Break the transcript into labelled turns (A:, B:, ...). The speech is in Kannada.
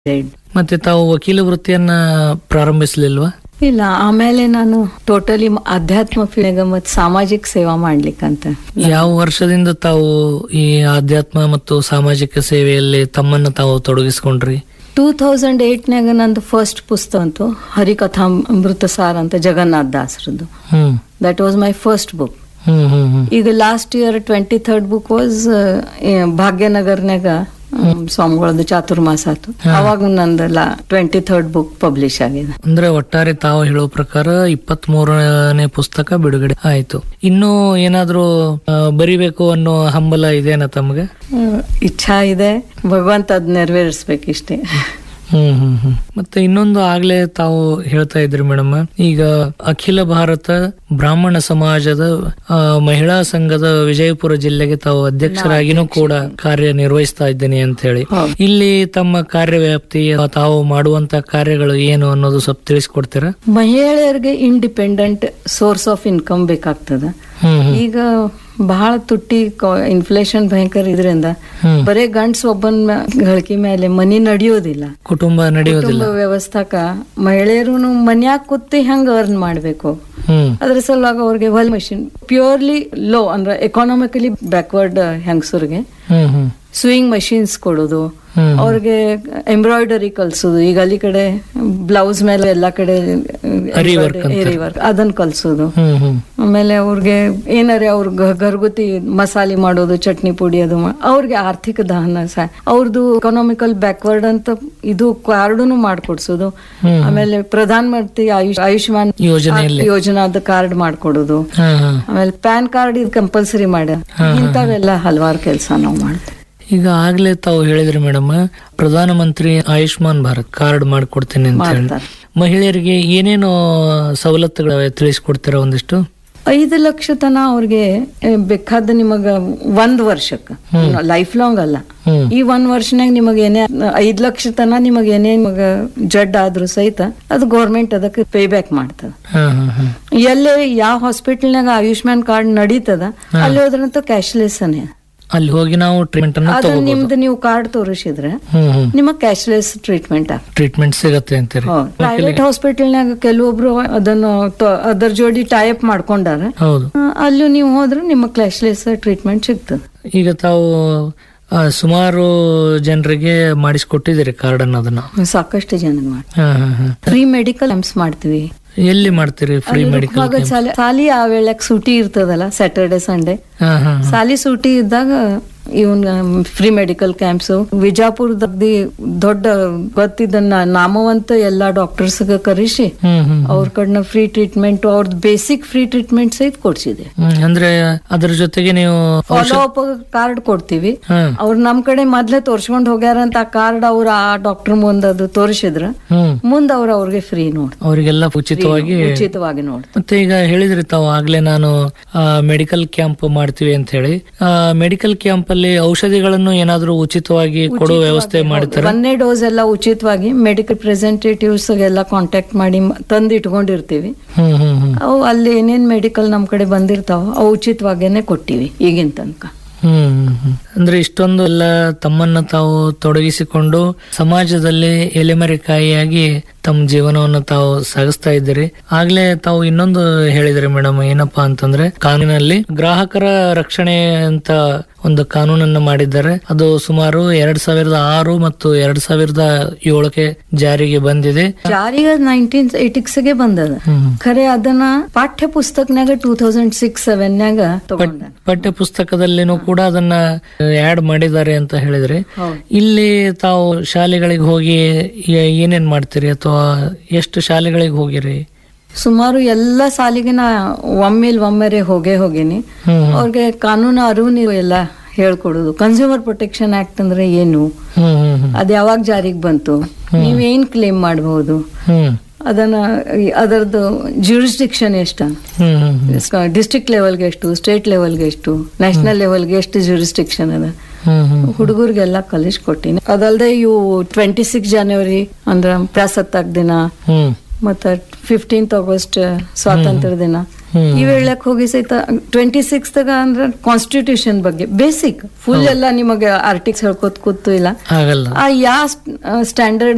A: ಮತ್ತೆ ತಾವು ವಕೀಲ ವೃತ್ತಿಯನ್ನ ಪ್ರಾರಂಭಿಸಲಿಲ್ವಾ
B: ಇಲ್ಲ ಆಮೇಲೆ ನಾನು ಟೋಟಲಿ ಅಧ್ಯಾತ್ಮ ಫೀಲ್ಡ್ ಮತ್ತು ಸಾಮಾಜಿಕ ಸೇವಾ ಮಾಡ್ಲಿಕ್ಕಂತ
A: ಯಾವ ವರ್ಷದಿಂದ ತಾವು ಈ ಆಧ್ಯಾತ್ಮ ಮತ್ತು ಸಾಮಾಜಿಕ ಸೇವೆಯಲ್ಲಿ ತಮ್ಮನ್ನ ತಾವು ತೊಡಗಿಸ್ಕೊಂಡ್ರಿ
B: ಟೂ ತೌಸಂಡ್ ಏಟ್ನಾಗ ನಂದು ಫಸ್ಟ್ ಪುಸ್ತಕ ಅಂತು ಹರಿಕಥಾ ಅಮೃತ ಸಾರ್ ಅಂತ ಜಗನ್ನಾಥ್ ದಾಸರದ್ದು
A: hmm
B: that was my first book
A: hmm hmm hmm
B: ಈಗ last year twenty third book was ಭಾಗ್ಯನಗರ್ನಾಗ ಹ್ಮ್, ಸ್ವಾಮಿಗಳದ್ದು ಚಾತುರ್ಮಾಸ ಆತು ಅವಾಗ ನಂದಲ್ಲ ಟ್ವೆಂಟಿ ಥರ್ಡ್ ಬುಕ್ ಪಬ್ಲಿಷ್ ಆಗಿದೆ
A: ಅಂದ್ರೆ ಒಟ್ಟಾರೆ ತಾವು ಹೇಳೋ ಪ್ರಕಾರ ಇಪ್ಪತ್ತ್ ಮೂರನೇ ಪುಸ್ತಕ ಬಿಡುಗಡೆ ಆಯ್ತು ಇನ್ನು ಏನಾದ್ರೂ ಆ, ಬರಿಬೇಕು ಅನ್ನೋ ಹಂಬಲ ಇದೆನಾ ತಮ್ಗೆ
B: ಹ್ಮ್, ಇಚ್ಛಾ ಇದೆ ಭಗವಂತ ಅದ್ ನೆರವೇರಿಸ್ಬೇಕಿಷ್ಟೇ
A: ಹ್ಮ್ ಹ್ಮ್ ಹ್ಮ್ ಮತ್ತೆ ಇನ್ನೊಂದು ಆಗ್ಲೇ ತಾವು ಹೇಳ್ತಾ ಇದ್ರಿ ಮೇಡಮ್ ಈಗ ಅಖಿಲ ಭಾರತ ಬ್ರಾಹ್ಮಣ ಸಮಾಜದ ಆ, ಮಹಿಳಾ ಸಂಘದ ವಿಜಯಪುರ ಜಿಲ್ಲೆಗೆ ತಾವು ಅಧ್ಯಕ್ಷರಾಗಿನೂ ಕೂಡ ಕಾರ್ಯ ನಿರ್ವಹಿಸ್ತಾ ಇದ್ದೀನಿ ಅಂತ ಹೇಳಿ
B: ಹೌದು.
A: ಇಲ್ಲಿ ತಮ್ಮ ಕಾರ್ಯವ್ಯಾಪ್ತಿ ತಾವು ಮಾಡುವಂತ ಕಾರ್ಯಗಳು ಏನು ಅನ್ನೋದು ಸ್ವಲ್ಪ ತಿಳಿಸ್ಕೊಡ್ತೀರಾ
B: ಮಹಿಳೆಯರಿಗೆ ಇಂಡಿಪೆಂಡೆಂಟ್ ಸೋರ್ಸ್ ಆಫ್ ಇನ್ಕಮ್ ಬೇಕಾಗ್ತದ
A: ಹ್ಮ್ ಹ್ಮ್
B: ಈಗ ಬಹಳ ತುಟ್ಟಿ ಇನ್ಫ್ಲೇಷನ್ ಭಯಂಕರ ಇದರಿಂದ
A: ಹ್ಮ್
B: ಬರೇ ಗಂಡ್ಸ್ ಒಬ್ಬನ್ ಮ- ಗಳಿಕೆ ಮೇಲೆ ಮನಿ ನಡೆಯೋದಿಲ್ಲ
A: ಕುಟುಂಬ ನಡೆಯೋದಿಲ್ಲ
B: ಕುಟುಂಬ ವ್ಯವಸ್ಥಾಕ ಮಹಿಳೆಯರು ಮನ್ಯಾಗ ಕೂತಿ ಹೆಂಗ್ ಅರ್ನ್ ಮಾಡ್ಬೇಕು
A: ಹ್ಮ್
B: ಅದ್ರ ಸಲುವಾಗಿ ಅವ್ರಿಗೆ ಹೊಲ್ ಮಷಿನ್ ಪ್ಯೂರ್ಲಿ ಲೋ ಅಂದ್ರೆ ಎಕಾನಮಿಕಲಿ ಬ್ಯಾಕ್ವರ್ಡ್ ಹೆಂಗಸರಿಗೆ
A: ಹ್ಮ್ ಹ್ಮ್
B: ಸ್ವಿಂಗ್ ಮಷಿನ್ಸ್ ಕೊಡೋದು
A: ಹ್ಮ್
B: ಅವ್ರಿಗೆ ಎಂಬ್ರಾಯ್ಡರಿ ಕಲ್ಸೋದು ಈಗ ಅಲ್ಲಿ ಕಡೆ ಬ್ಲೌಸ್ ಮೇಲೆ ಎಲ್ಲಾ ಕಡೆ
A: Ari work ಅಂತಾರೆ.
B: ಏರಿ ವರ್ಕ್ ಅದನ್ನ ಕಲ್ಸೋದು
A: ಹ್ಮ್ ಹ್ಮ್
B: ಆಮೇಲೆ ಅವ್ರಿಗೆ ಏನಾರೆ ಅವ್ರ ಗ- ಗರ್ಗುತಿ ಮಸಾಲೆ ಮಾಡೋದು ಚಟ್ನಿ ಪುಡಿ ಅದು ಮಾ- ಅವ್ರಿಗೆ ಆರ್ಥಿಕ ದಹನ ಸಹ ಅವ್ರದ್ದು ಎಕನಾಮಿಕಲ್ ಬ್ಯಾಕ್ವರ್ಡ್ ಅಂತ ಇದು ಕಾರ್ಡುನು ಮಾಡ್ಕೊಡ್ಸೋದು
A: ಹ್ಮ್.
B: ಆಮೇಲೆ ಪ್ರಧಾನ ಮಂತ್ರಿ ಆಯುಷ್ ಆಯುಷ್ಮಾನ್
A: ಯೋಜನೆಯಲ್ಲಿ
B: ಯೋಜನಾದ ಕಾರ್ಡ್ ಮಾಡ್ಕೊಡೋದು
A: ಹಾ ಹಾ
B: ಆಮೇಲೆ ಪ್ಯಾನ್ ಕಾರ್ಡ್ ಇದು ಕಂಪಲ್ಸರಿ ಮಾಡ್ಯಾರ ಇಂಥವೆಲ್ಲ ಹಲವಾರು ಕೆಲಸ ನಾವು ಮಾಡ್ತೀವಿ
A: ಈಗ ಆಗ್ಲೇ ತಾವು ಹೇಳಿದ್ರಿ ಮೇಡಮ್ ಪ್ರಧಾನಮಂತ್ರಿ ಆಯುಷ್ಮಾನ್ ಭಾರತ್ ಕಾರ್ಡ್ ಮಾಡ್ಕೊಡ್ತೀನಿ ಅಂತ ಹೇಳಿ
B: ಮಾಡ್ತಾರೆ.
A: ಮಹಿಳೆಯರಿಗೆ ಏನೇನು ಸವಲತ್ತುಗಳ ತಿಳಿಸ್ಕೊಡ್ತೀರಾ ಒಂದಿಷ್ಟು
B: ಐದು ಲಕ್ಷ ತನ ಅವ್ರಿಗೆ ಏ, ಬೇಕಾದ ನಿಮಗ ಒಂದ್ ವರ್ಷಕ್ಕ ಲೈಫ್ ಲಾಂಗ್ ಅಲ್ಲ
A: ಹ್ಮ್
B: ಈ ಒಂದ್ ವರ್ಷನಾಗ ನಿಮಗ ಏನೇ ಐದ್ ಲಕ್ಷ ತನ ನಿಮಗ ಏನೇ ನಿಮಗ ಜಡ್ ಆದ್ರೂ ಸಹಿತ ಅದು ಗೌರ್ಮೆಂಟ್ ಅದಕ್ಕೆ ಪೇ ಬ್ಯಾಕ್ ಮಾಡ್ತದ
A: ಹಾ ಹಾ ಹಾ
B: ಎಲ್ಲೇ ಯಾವ ಹಾಸ್ಪಿಟಲ್ನಾಗ ಆಯುಷ್ಮಾನ್ ಕಾರ್ಡ್ ನಡೀತದ ಅಲ್ಲಿ ಹೋದ್ರಂತೂ ಕ್ಯಾಶ್ಲೆಸ್ ಅನೇ
A: ಅಲ್ಲಿ ಹೋಗಿ ನಾವು ಟ್ರೀಟ್ಮೆಂಟ್ ಅನ್ನ
B: ಅದು
A: ತಗೋಬಹುದು
B: ನಿಮ್ದು ನೀವು ಕಾರ್ಡ್ ತೋರಿಸಿದ್ರೆ
A: ಹ್ಮ್ ಹ್ಮ್
B: ನಿಮಗ್ ಕ್ಯಾಶ್ಲೆಸ್ ಟ್ರೀಟ್ಮೆಂಟ್ ಆಗ್ತದೆ
A: ಟ್ರೀಟ್ಮೆಂಟ್ ಸಿಗತ್ತೆ ಅಂತೀರಿ
B: ಪ್ರೈವೇಟ್ ಹಾಸ್ಪಿಟಲ್ನಾಗ ಕೆಲವೊಬ್ರು ಅದನ್ನು ತ- ಅದರ ಜೋಡಿ ಟೈಪ್ ಮಾಡ್ಕೊಂಡಾರ
A: ಹೌದು
B: ಆ, ಅಲ್ಲೂ ನೀವು ಹೋದ್ರೆ ನಿಮ್ಮ ಕ್ಯಾಶ್ಲೆಸ್ ಟ್ರೀಟ್ಮೆಂಟ್ ಸಿಗ್ತದೆ
A: ಈಗ ತಾವು ಆ, ಸುಮಾರು ಜನರಿಗೆ ಮಾಡಿಸ್ಕೊಟ್ಟಿದ್ದೀರಿ ಕಾರ್ಡ್ ಅನ್ನೋದನ್ನ
B: ಸಾಕಷ್ಟು ಜನ ಮಾಡಿ
A: ಹಾ ಹಾ ಹಾ
B: ಫ್ರೀ ಮೆಡಿಕಲ್ ಕ್ಯಾಂಪ್ಸ್ ಮಾಡ್ತೀವಿ
A: ಎಲ್ಲಿ ಮಾಡ್ತೀರಿ ಫ್ರೀ ಮೆಡಿಕಲ್
B: ಮಗ ಸಾಲಿ ಸಾಲಿ ಆ ವೇಳೆಗ್ ಸೂಟಿ ಇರ್ತದಲ್ಲ ಸ್ಯಾಟರ್ಡೆ ಸಂಡೇ
A: ಹಾ ಹಾ ಹಾ
B: ಸಾಲಿ ಸೂಟಿ ಇದ್ದಾಗ ಇವನ್ ಫ್ರೀ ಮೆಡಿಕಲ್ ಕ್ಯಾಂಪ್ಸ್ ವಿಜಾಪುರದಲ್ಲಿ ದೊಡ್ಡ ಗೊತ್ತಿದ್ದ ನಾ- ನಾಮವಂತ ಎಲ್ಲಾ ಡಾಕ್ಟರ್ಸ್ ಕರೆಸಿ
A: ಹ್ಮ್ ಹ್ಮ್
B: ಅವ್ರ ಕಡೆನ ಫ್ರೀ ಟ್ರೀಟ್ಮೆಂಟ್ ಅವ್ರದ್ದು ಬೇಸಿಕ್ ಫ್ರೀ ಟ್ರೀಟ್ಮೆಂಟ್ ಸಹಿತ ಕೊಡ್ಸಿದೆ
A: ಹ್ಮ್ ಅಂದ್ರೆ ಅದ್ರ ಜೊತೆಗೆ ನೀವು
B: ಫಾಲೋ ಅಪ್ ಕಾರ್ಡ್ ಕೊಡ್ತೀವಿ
A: ಹಾ
B: ಅವ್ರು ನಮ್ ಕಡೆ ಮೊದ್ಲೇ ತೋರ್ಸ್ಕೊಂಡ್ ಹೋಗ್ಯಾರಂತ ಆ ಕಾರ್ಡ್ ಅವ್ರ ಆ ಡಾಕ್ಟರ್ ಮುಂದ್ ಅದು ತೋರಿಸಿದ್ರ
A: ಹ್ಮ್
B: ಮುಂದ್ ಅವ್ರ ಅವ್ರಿಗೆ ಫ್ರೀ ನೋಡ್
A: ಅವರಿಗೆಲ್ಲ ಉಚಿತವಾಗಿ
B: ಉಚಿತವಾಗಿ ನೋಡ್
A: ಮತ್ತೆ ಈಗ ಹೇಳಿದ್ರಿ ತಾವು ಆಗ್ಲೇ ನಾನು ಮೆಡಿಕಲ್ ಕ್ಯಾಂಪ್ ಮಾಡ್ತೀವಿ ಅಂತ ಹೇಳಿ ಮೆಡಿಕಲ್ ಕ್ಯಾಂಪ್ ಅಲ್ಲಿ ಔಷಧಿಗಳನ್ನು ಏನಾದ್ರೂ ಉಚಿತವಾಗಿ ಕೊಡೋ ವ್ಯವಸ್ಥೆ ಮಾಡ್ತಾರೆ
B: ಒಂದನೇ ಡೋಸ್ ಎಲ್ಲ ಉಚಿತವಾಗಿ ಮೆಡಿಕಲ್ ರೆಪ್ರೆಸೆಂಟೇಟಿವ್ಸ್ ಎಲ್ಲ ಕಾಂಟ್ಯಾಕ್ಟ್ ಮಾಡಿ ಮ- ತಂದು ಇಟ್ಕೊಂಡಿರ್ತೀವಿ
A: ಹ್ಮ್ ಹ್ಮ್ ಹ್ಮ್
B: ಅವು ಅಲ್ಲಿ ಏನೇನ್ ಮೆಡಿಕಲ್ ನಮ್ ಕಡೆ ಬಂದಿರ್ತಾವ ಅವು ಉಚಿತವಾಗೇನೆ ಕೊಟ್ಟಿವಿ ಈಗಿನ ತನಕ
A: ಹ್ಮ್ ಹ್ಮ್, ಹ್ಮ್. ಅಂದ್ರೆ ಇಷ್ಟೊಂದು ಎಲ್ಲ ತಮ್ಮನ್ನ ತಾವು ತೊಡಗಿಸಿಕೊಂಡು ಸಮಾಜದಲ್ಲಿ ಎಲೆಮರೆಕಾಯಿಯಾಗಿ ತಮ್ಮ ಜೀವನವನ್ನು ತಾವು ಸಾಗಿಸ್ತಾ ಇದ್ದೀರಿ ಆಗ್ಲೇ ತಾವು ಇನ್ನೊಂದು ಹೇಳಿದ್ರಿ ಮೇಡಮ್ ಏನಪ್ಪಾ ಅಂತಂದ್ರೆ ಕಾನೂನಲ್ಲಿ ಗ್ರಾಹಕರ ರಕ್ಷಣೆ ಅಂತ ಒಂದು ಕಾನೂನನ್ನ ಮಾಡಿದ್ದಾರೆ ಅದು ಸುಮಾರು ಎರಡ್ ಸಾವಿರದ ಆರು ಮತ್ತು ಎರಡ್ ಸಾವಿರದ ಏಳಕ್ಕೆ ಜಾರಿಗೆ ಬಂದಿದೆ
B: ಜಾರಿಗೆ ನೈನ್ಟೀನ್ ಏಟಿಕ್ಸ್ಗೆ ಬಂದದ
A: ಹ್ಮ್
B: ಖರೆ ಅದನ್ನ ಪಾಠ್ಯ ಪುಸ್ತಕನಾಗ ಟೂ ತೌಸಂಡ್ ಸಿಕ್ಸ್ ಸೆವೆನ್ಯಾಗ ತಗೊಂಡ
A: ಪಠ್ಯ ಪುಸ್ತಕದಲ್ಲಿನೂ ಕೂಡ ಅದನ್ನ ಆಡ್ ಮಾಡಿದ್ದಾರೆ ಅಂತ ಹೇಳಿದ್ರಿ
B: ಹೌದು
A: ಇಲ್ಲಿ ತಾವು ಶಾಲೆಗಳಿಗೆ ಹೋಗಿ ಏ- ಏನೇನ್ ಮಾಡ್ತೀರಿ ಅಥವಾ ಎಷ್ಟು ಶಾಲೆಗಳಿಗೆ ಹೋಗಿರಿ
B: ಸುಮಾರು ಎಲ್ಲ ಸಾಲಿಗೆ ನಾ ಒಮ್ಮೆಲ್ ಒಮ್ಮೆರೆ ಹೋಗೇ ಹೋಗಿನಿ
A: ಹ್ಮ್
B: ಅವ್ರಿಗೆ ಕಾನೂನು ಅರಿವು ನೀವು ಎಲ್ಲ ಹೇಳ್ಕೊಡೋದು ಕನ್ಸ್ಯೂಮರ್ ಪ್ರೊಟೆಕ್ಷನ್ ಆಕ್ಟ್ ಅಂದ್ರೆ ಏನು
A: ಹ್ಮ್ ಹ್ಮ್ ಹ್ಮ್
B: ಅದ್ ಯಾವಾಗ ಜಾರಿಗೆ ಬಂತು ನೀವೇನ್ ಕ್ಲೇಮ್ ಮಾಡಬಹುದು
A: ಹ್ಮ್
B: ಅದನ್ನ ಈ- ಅದರದ್ದು ಜ್ಯೂರಿಸ್ಡಿಕ್ಷನ್ ಎಷ್ಟು
A: ಹ್ಮ್ ಹ್ಮ್ ಹ್ಮ್
B: ಡಿಸ್ಟ್ರಿಕ್ಟ್ ಲೆವೆಲ್ಗೆ ಎಷ್ಟು ಸ್ಟೇಟ್ ಲೆವೆಲ್ಗೆ ಎಷ್ಟು ನ್ಯಾಷನಲ್ ಲೆವೆಲ್ಗೆ ಎಷ್ಟು ಜ್ಯೂರಿಸ್ಡಿಕ್ಷನ್ ಅದ
A: ಹ್ಮ್ ಹ್ಮ್
B: ಹುಡುಗರಿಗೆಲ್ಲ ಕಲಿಸ್ಕೊಟ್ಟಿನಿ ಅದಲ್ದೆ ಇವು ಟ್ವೆಂಟಿ ಸಿಕ್ಸ್ ಜನವರಿ ಅಂದ್ರ ಪ್ರಸತ್ತಾಕ್ ದಿನ
A: ಹ್ಮ್
B: ಮತ್ತ ಫಿಫ್ಟೀನ್ತ್ ಆಗಸ್ಟ್ ಸ್ವಾತಂತ್ರ್ಯ ದಿನ
A: ಹ್ಮ್.
B: ಈ ವೇಳಕ್ ಹೋಗಿ ಸಹಿತ ಟ್ವೆಂಟಿ ಸಿಕ್ಸ್ ಅಂದ್ರೆ ಕಾನ್ಸ್ಟಿಟ್ಯೂಷನ್ ಬಗ್ಗೆ ಬೇಸಿಕ್ ಫುಲ್ ಎಲ್ಲ ನಿಮಗೆ ಆರ್ಟಿಕ್ಸ್ ಹೇಳ್ಕೊತ್ ಕೂತು ಇಲ್ಲ
A: ಆಗಲ್ಲ
B: ಆ ಯಾವ ಸ್ಟ್ಯಾಂಡರ್ಡ್